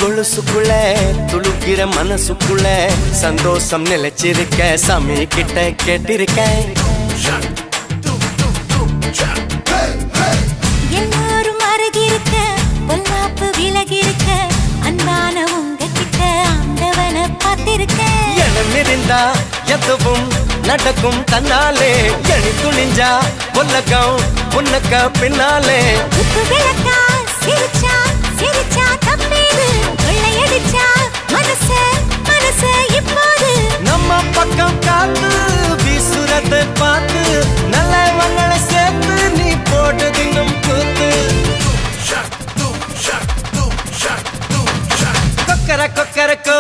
கொலுசுக்குள்ள துளுக்கிற மனசுக்குள்ள சந்தோஷம் நிலைச்சிருக்க சாமி கிட்ட கேட்டிருக்கேன் எல்லாரும் அருகிருக்க பொல்லாப்பு விலகிருக்க அன்பான உங்ககிட்ட ஆண்டவனை பார்த்திருக்கேன் எண்ணம் இருந்தா எதுவும் நடக்கும் தன்னாலே எணி துணிஞ்சா உலகம் உனக்க பின்னாலே உப்பு விளக்கா சிரிச்சா சிரிச்சா தப்பேது கொள்ளையடிச்சா மனச மனச இப்போது நம்ம பக்கம் காத்து வீசுறத பார்த்து நல்லவங்களை சேர்த்து நீ போட்டு தின்னும் கூத்து கொக்கர கொக்கர கோ